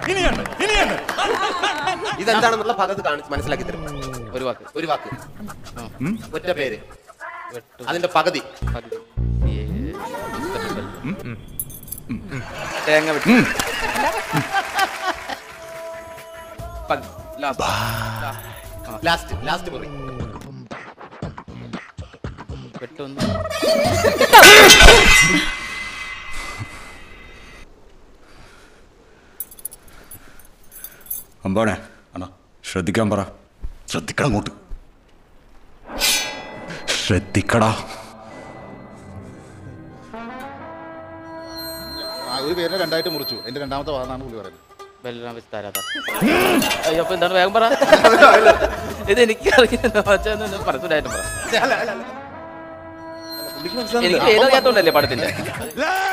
ഇനിയുണ്ട് ഇനിയുണ്ട് ഇതെന്താണെന്നുള്ള ഭാഗത്ത് കാണിച്ച് മനസ്സിലാക്കി തരും ഒരു വാക്ക് ഒരു വാക്ക് ഉം? ഒറ്റ പേര് വെട്ടു അതിന്റെ പകുതി പകുതി. ഏ, തേങ്ങ വെട്ടി ഉം. പകുതി. Last. ലാസ്റ്റ് ലാസ്റ്റ് മുറി വെട്ടൊന്ന് അമ്പാണേ അണ്ണാ ശ്രദ്ധിക്കാൻ പറ ശ്രദ്ധിക്കണം അങ്ങോട്ട് ശ്രദ്ധിക്കടാ ആ, ഒരു പേരിനെ രണ്ടായിട്ട് മുറിച്ചു എന്റെ രണ്ടാമത്തെ ഭാഗമാണ് പുള്ളി പറയുന്നത് ബലറാം വിസ്താരാത അയ്യോ അപ്പൊ എന്താണ് വേഗം പറ ഇത് എനിക്ക് അറിയില്ല പറഞ്ഞിട്ടായിട്ടും പറ പുള്ളിക്ക് മനസ്സിലാകുന്നില്ല എനിക്ക് ഏതറിയാത്തോണ്ടല്ലേ പടത്തിന്റെ